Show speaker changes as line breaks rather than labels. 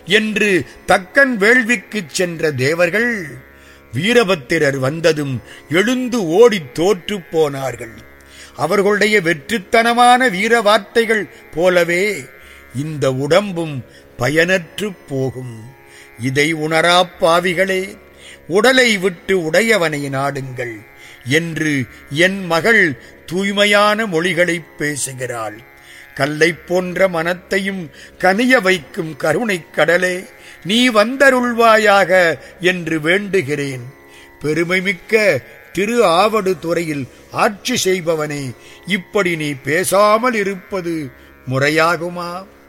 என்று தக்கன் வேள்விக்குச் சென்ற தேவர்கள் வீரபத்திரர் வந்ததும் எழுந்து ஓடித் தோற்றுப் போனார்கள் அவர்களுடைய வெற்றித்தனமான வீர வார்த்தைகள் போலவே இந்த உடம்பும் பயனற்றுப் போகும் இதை உணராப் பாவிகளே உடலை விட்டு உடையவனை நாடுங்கள் என்று என் மகள் தூய்மையான மொழிகளைப் பேசுகிறாள் கல்லைப் போன்ற மனத்தையும் கனிய வைக்கும் கருணைக் கடலே நீ வந்தருள்வாயாக என்று வேண்டுகிறேன் பெருமைமிக்க திரு ஆவடு துறையில் ஆட்சி செய்பவனே இப்படி நீ பேசாமல் இருப்பது முறையாகுமா